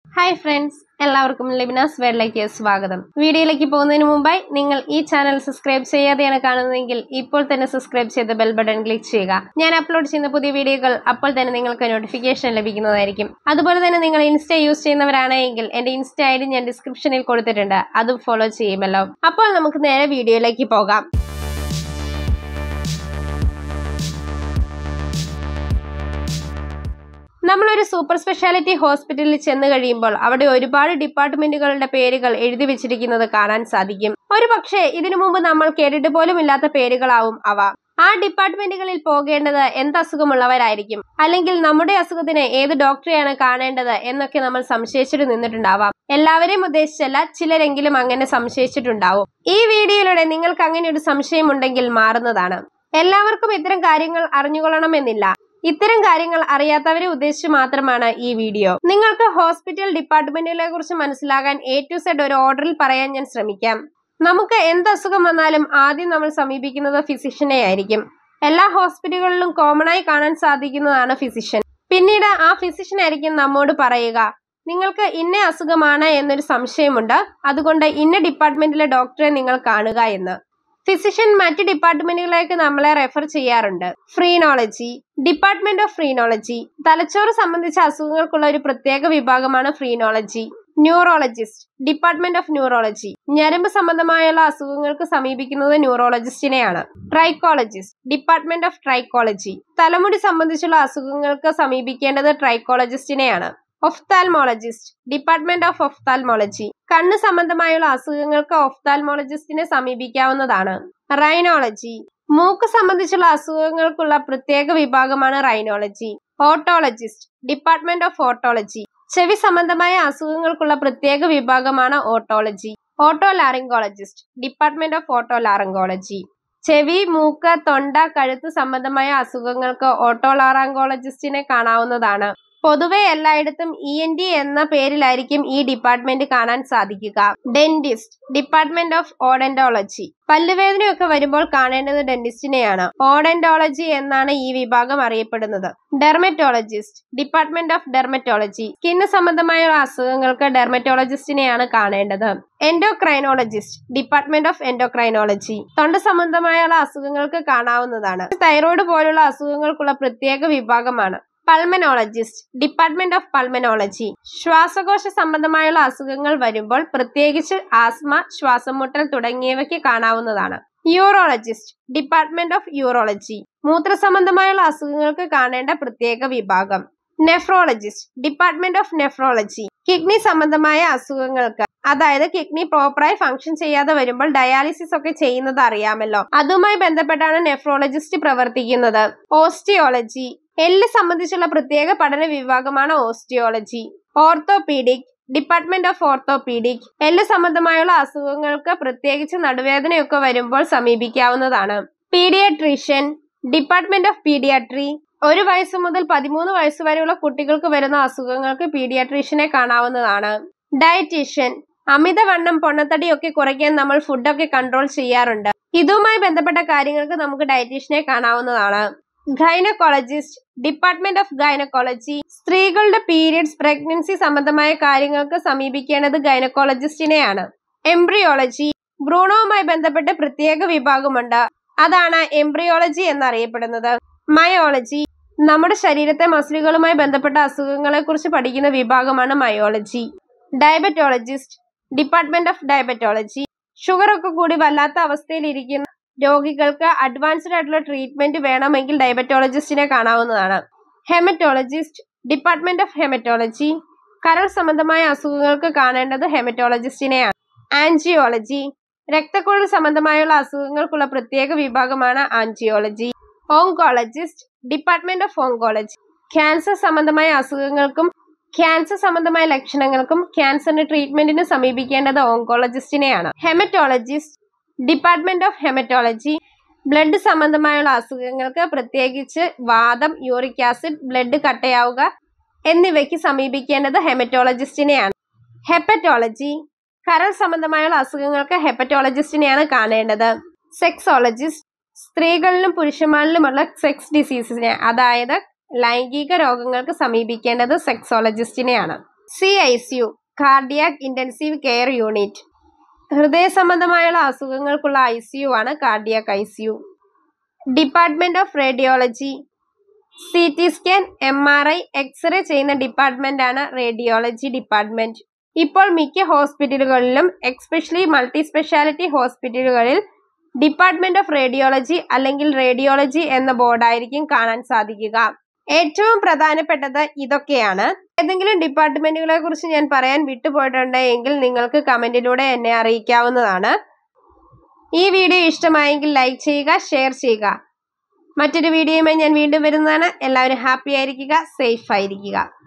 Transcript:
hi friends എല്ലാവർക്കും ലിബിനാസ് വേർഡിലേക്ക് സ്വാഗതം വീഡിയോയിലേക്ക് പോകുന്നതിന് മുമ്പായി നിങ്ങൾ ഈ ചാനൽ സബ്സ്ക്രൈബ് ചെയ്യാതെയാണ് കാണുന്നതെങ്കിൽ ഇപ്പോൾ തന്നെ സബ്സ്ക്രൈബ് ചെയ്ത് ബെൽ ബട്ടൺ ക്ലിക്ക് ചെയ്യുക ഞാൻ അപ്ലോഡ് ചെയ്യുന്ന പുതിയ വീഡിയോകൾ അപ്പോൾ തന്നെ നിങ്ങൾക്ക് നോട്ടിഫിക്കേഷൻ ലഭിക്കുന്നതായിരിക്കും അതുപോലെ തന്നെ നിങ്ങൾ ഇൻസ്റ്റ യൂസ് ചെയ്യുന്നവരാണെങ്കിൽ എന്റെ ഇൻസ്റ്റ ഐ ഡി ഞാൻ ഡിസ്ക്രിപ്ഷനിൽ കൊടുത്തിട്ടുണ്ട് അതും ഫോളോ ചെയ്യുമല്ലോ അപ്പോൾ നമുക്ക് നേരെ വീഡിയോയിലേക്ക് പോകാം നമ്മളൊരു സൂപ്പർ സ്പെഷ്യാലിറ്റി ഹോസ്പിറ്റലിൽ ചെന്ന് കഴിയുമ്പോൾ അവിടെ ഒരുപാട് ഡിപ്പാർട്ട്മെന്റുകളുടെ പേരുകൾ എഴുതി വെച്ചിരിക്കുന്നത് കാണാൻ സാധിക്കും ഒരു പക്ഷേ ഇതിനു മുമ്പ് നമ്മൾ കേട്ടിട്ട് പോലും ഇല്ലാത്ത പേരുകളാവും അവ ആ ഡിപ്പാർട്ട്മെന്റുകളിൽ പോകേണ്ടത് എന്ത് അസുഖമുള്ളവരായിരിക്കും അല്ലെങ്കിൽ നമ്മുടെ അസുഖത്തിന് ഏത് ഡോക്ടറെയാണ് കാണേണ്ടത് എന്നൊക്കെ നമ്മൾ സംശയിച്ചിട്ട് നിന്നിട്ടുണ്ടാവാം എല്ലാവരെയും ഉദ്ദേശിച്ചല്ല ചിലരെങ്കിലും അങ്ങനെ സംശയിച്ചിട്ടുണ്ടാവും ഈ വീഡിയോയിലൂടെ നിങ്ങൾക്ക് അങ്ങനെ ഒരു സംശയമുണ്ടെങ്കിൽ മാറുന്നതാണ് എല്ലാവർക്കും ഇത്തരം കാര്യങ്ങൾ അറിഞ്ഞുകൊള്ളണമെന്നില്ല ഇത്തരം കാര്യങ്ങൾ അറിയാത്തവരെ ഉദ്ദേശിച്ച് മാത്രമാണ് ഈ വീഡിയോ നിങ്ങൾക്ക് ഹോസ്പിറ്റൽ ഡിപ്പാർട്ട്മെന്റുകളെ കുറിച്ച് മനസ്സിലാകാൻ എ ടു സെഡ് ഒരു ഓർഡറിൽ പറയാൻ ഞാൻ ശ്രമിക്കാം നമുക്ക് എന്ത് അസുഖം വന്നാലും ആദ്യം നമ്മൾ സമീപിക്കുന്നത് ഫിസിഷ്യനെ ആയിരിക്കും എല്ലാ ഹോസ്പിറ്റലുകളിലും കോമൺ ആയി കാണാൻ സാധിക്കുന്നതാണ് ഫിസിഷ്യൻ പിന്നീട് ആ ഫിസിഷ്യൻ ആയിരിക്കും നമ്മോട് പറയുക നിങ്ങൾക്ക് ഇന്ന അസുഖമാണ് എന്നൊരു സംശയമുണ്ട് അതുകൊണ്ട് ഇന്ന ഡിപ്പാർട്ട്മെന്റിലെ ഡോക്ടറെ നിങ്ങൾ കാണുക എന്ന് ഫിസിഷ്യൻ മറ്റ് ഡിപ്പാർട്ട്മെന്റുകളിലേക്ക് നമ്മളെ റെഫർ ചെയ്യാറുണ്ട് ഫ്രീനോളജി ഡിപ്പാർട്ട്മെന്റ് ഓഫ് ഫ്രീനോളജി തലച്ചോറ് സംബന്ധിച്ച അസുഖങ്ങൾക്കുള്ള ഒരു പ്രത്യേക വിഭാഗമാണ് phrenology neurologist department of neurology ഞരമ്പ് സംബന്ധമായുള്ള അസുഖങ്ങൾക്ക് സമീപിക്കുന്നത് ന്യൂറോളജിസ്റ്റിനെയാണ് ട്രൈക്കോളജിസ്റ്റ് ഡിപ്പാർട്ട്മെന്റ് ഓഫ് ട്രൈക്കോളജി തലമുടി സംബന്ധിച്ചുള്ള അസുഖങ്ങൾക്ക് സമീപിക്കേണ്ടത് ട്രൈക്കോളജിസ്റ്റിനെയാണ് ഒഫ്താൽമോളജിസ്റ്റ് ഡിപ്പാർട്ട്മെന്റ് ഓഫ് ഒഫ്താൽമോളജി കണ്ണ് സംബന്ധമായുള്ള അസുഖങ്ങൾക്ക് ഒഫ്താൽമോളജിസ്റ്റിനെ സമീപിക്കാവുന്നതാണ് റൈനോളജി മൂക്ക് സംബന്ധിച്ചുള്ള അസുഖങ്ങൾക്കുള്ള പ്രത്യേക വിഭാഗമാണ് rhinology otologist department of otology ചെവി സംബന്ധമായ അസുഖങ്ങൾക്കുള്ള പ്രത്യേക വിഭാഗമാണ് otology otolaryngologist department of otolaryngology ചെവി മൂക്ക് തൊണ്ട കഴുത്ത് സംബന്ധമായ അസുഖങ്ങൾക്ക് ഓട്ടോലാറാങ്കോളജിസ്റ്റിനെ കാണാവുന്നതാണ് പൊതുവെ എല്ലായിടത്തും ഇ എൻ ഡി എന്ന പേരിലായിരിക്കും ഈ ഡിപ്പാർട്ട്മെന്റ് കാണാൻ സാധിക്കുക ഡെന്റിസ്റ്റ് ഡിപ്പാർട്ട്മെന്റ് ഓഫ് ഓഡന്റോളജി പല്ലുവേദനയൊക്കെ വരുമ്പോൾ കാണേണ്ടത് ഡെന്റിസ്റ്റിനെയാണ് ഓഡന്റോളജി എന്നാണ് ഈ വിഭാഗം അറിയപ്പെടുന്നത് dermatologist department of dermatology skin സംബന്ധമായ അസുഖങ്ങൾക്ക് ഡെർമറ്റോളജിസ്റ്റിനെയാണ് കാണേണ്ടത് എൻഡോക്രൈനോളജിസ്റ്റ് ഡിപ്പാർട്ട്മെന്റ് ഓഫ് എൻഡോക്രൈനോളജി തൊണ്ട സംബന്ധമായുള്ള അസുഖങ്ങൾക്ക് കാണാവുന്നതാണ് തൈറോയ്ഡ് പോലുള്ള അസുഖങ്ങൾക്കുള്ള പ്രത്യേക വിഭാഗമാണ് പൾമനോളജിസ്റ്റ് ഡിപ്പാർട്ട്മെന്റ് ഓഫ് പൾമനോളജി ശ്വാസകോശ സംബന്ധമായുള്ള അസുഖങ്ങൾ വരുമ്പോൾ പ്രത്യേകിച്ച് ആസ്മ ശ്വാസം മുട്ടൽ തുടങ്ങിയവയ്ക്ക് കാണാവുന്നതാണ് യൂറോളജിസ്റ്റ് ഡിപ്പാർട്ട്മെന്റ് ഓഫ് യൂറോളജി മൂത്ര സംബന്ധമായുള്ള അസുഖങ്ങൾക്ക് കാണേണ്ട പ്രത്യേക വിഭാഗം nephrologist department of nephrology kidney സംബന്ധമായ അസുഖങ്ങൾക്ക് അതായത് കിഡ്നി പ്രോപ്പറായി ഫംഗ്ഷൻ ചെയ്യാതെ വരുമ്പോൾ ഡയാലിസിസ് ഒക്കെ ചെയ്യുന്നത് അറിയാമല്ലോ അതുമായി ബന്ധപ്പെട്ടാണ് നെഫ്രോളജിസ്റ്റ് പ്രവർത്തിക്കുന്നത് ഓസ്റ്റിയോളജി എല്ല് സംബന്ധിച്ചുള്ള പ്രത്യേക പഠന വിഭാഗമാണ് osteology orthopaedic department of orthopaedic എല്ല് സംബന്ധമായുള്ള അസുഖങ്ങൾക്ക് പ്രത്യേകിച്ച് നടുവേദനയൊക്കെ വരുമ്പോൾ സമീപിക്കാവുന്നതാണ് പീഡിയാട്രീഷ്യൻ ഡിപ്പാർട്ട്മെന്റ് ഓഫ് പീഡിയാട്രി ഒരു വയസ്സ് മുതൽ പതിമൂന്ന് വയസ്സ് വരെയുള്ള കുട്ടികൾക്ക് വരുന്ന അസുഖങ്ങൾക്ക് പീഡിയാട്രീഷ്യനെ കാണാവുന്നതാണ് ഡയറ്റീഷ്യൻ അമിതവണ്ണം പൊണ്ണത്തടിയൊക്കെ കുറയ്ക്കാൻ നമ്മൾ ഫുഡൊക്കെ കൺട്രോൾ ചെയ്യാറുണ്ട് ഇതുമായി ബന്ധപ്പെട്ട കാര്യങ്ങൾക്ക് നമുക്ക് ഡയറ്റീഷ്യനെ കാണാവുന്നതാണ് ഗൈനക്കോളജിസ്റ്റ് ഡിപ്പാർട്ട്മെന്റ് ഓഫ് ഗൈനക്കോളജി സ്ത്രീകളുടെ പീരിയഡ്സ് പ്രഗ്നൻസി സംബന്ധമായ കാര്യങ്ങൾക്ക് സമീപിക്കേണ്ടത് ഗൈനക്കോളജിസ്റ്റിനെയാണ് എംബ്രിയോളജി ഭ്രൂണവുമായി ബന്ധപ്പെട്ട് പ്രത്യേക വിഭാഗമുണ്ട് അതാണ് എംബ്രിയോളജി എന്നറിയപ്പെടുന്നത് മയോളജി നമ്മുടെ ശരീരത്തെ മസിലുകളുമായി ബന്ധപ്പെട്ട അസുഖങ്ങളെ കുറിച്ച് പഠിക്കുന്ന വിഭാഗമാണ് myology diabetologist department of diabetology sugar ഒക്കെ കൂടി വല്ലാത്ത അവസ്ഥയിൽ ഇരിക്കുന്ന രോഗികൾക്ക് അഡ്വാൻസ്ഡ് ആയിട്ടുള്ള ട്രീറ്റ്മെന്റ് വേണമെങ്കിൽ ഡയബറ്റോളജിസ്റ്റിനെ കാണാവുന്നതാണ് ഹെമറ്റോളജിസ്റ്റ് ഡിപ്പാർട്ട്മെന്റ് ഓഫ് ഹെമറ്റോളജി കരൾ സംബന്ധമായ അസുഖങ്ങൾക്ക് കാണേണ്ടത് ഹെമറ്റോളജിസ്റ്റിനെയാണ് ആൻജിയോളജി രക്തക്കുഴൽ സംബന്ധമായുള്ള അസുഖങ്ങൾക്കുള്ള പ്രത്യേക വിഭാഗമാണ് angiology oncologist department of oncology cancer സംബന്ധമായ അസുഖങ്ങൾക്കും ക്യാൻസർ സംബന്ധമായ ലക്ഷണങ്ങൾക്കും ക്യാൻസറിന്റെ ട്രീറ്റ്മെന്റിന് സമീപിക്കേണ്ടത് ഓങ്കോളജിസ്റ്റിനെയാണ് haematologist department of haematology blood സംബന്ധമായുള്ള അസുഖങ്ങൾക്ക് പ്രത്യേകിച്ച് വാദം യൂറിക് ആസിഡ് ബ്ലഡ് കട്ടയാവുക എന്നിവയ്ക്ക് സമീപിക്കേണ്ടത് ഹെമറ്റോളജിസ്റ്റിനെയാണ് ഹെപ്പറ്റോളജി കരൾ സംബന്ധമായുള്ള അസുഖങ്ങൾക്ക് ഹെപ്പറ്റോളജിസ്റ്റിനെയാണ് കാണേണ്ടത് സെക്സോളജിസ്റ്റ് സ്ത്രീകളിലും പുരുഷന്മാരിലുമുള്ള സെക്സ് ഡിസീസിനെ അതായത് ലൈംഗിക രോഗങ്ങൾക്ക് സമീപിക്കേണ്ടത് സെക്സോളജിസ്റ്റിനെയാണ് C I C U cardiac intensive care unit ഹൃദയ സംബന്ധമായുള്ള അസുഖങ്ങൾക്കുള്ള ഐ സി യു ആണ് cardiac I C U department of radiology C T scan M R I x-ray ചെയ്യുന്ന ഡിപ്പാർട്ട്മെന്റ് ആണ് റേഡിയോളജി ഡിപ്പാർട്ട്മെന്റ് ഇപ്പോൾ മിക്ക ഹോസ്പിറ്റലുകളിലും എക്സ്പെഷ്യലി മൾട്ടി സ്പെഷ്യാലിറ്റി ഹോസ്പിറ്റലുകളിൽ ഡിപ്പാർട്ട്മെന്റ് ഓഫ് റേഡിയോളജി അല്ലെങ്കിൽ റേഡിയോളജി എന്ന ബോർഡായിരിക്കും കാണാൻ സാധിക്കുക ഏറ്റവും പ്രധാനപ്പെട്ടത് ഇതൊക്കെയാണ് ഏതെങ്കിലും ഡിപ്പാർട്ട്മെന്റുകളെ കുറിച്ച് ഞാൻ പറയാൻ വിട്ടുപോയിട്ടുണ്ട് എങ്കിൽ നിങ്ങൾക്ക് കമന്റിലൂടെ എന്നെ അറിയിക്കാവുന്നതാണ് ഈ വീഡിയോ ഇഷ്ടമായെങ്കിൽ ലൈക്ക് ചെയ്യുക ഷെയർ ചെയ്യുക മറ്റൊരു വീഡിയോയുമായി ഞാൻ വീണ്ടും വരുന്നതാണ് എല്ലാവരും ഹാപ്പി ആയിരിക്കുക സേഫ് ആയിരിക്കുക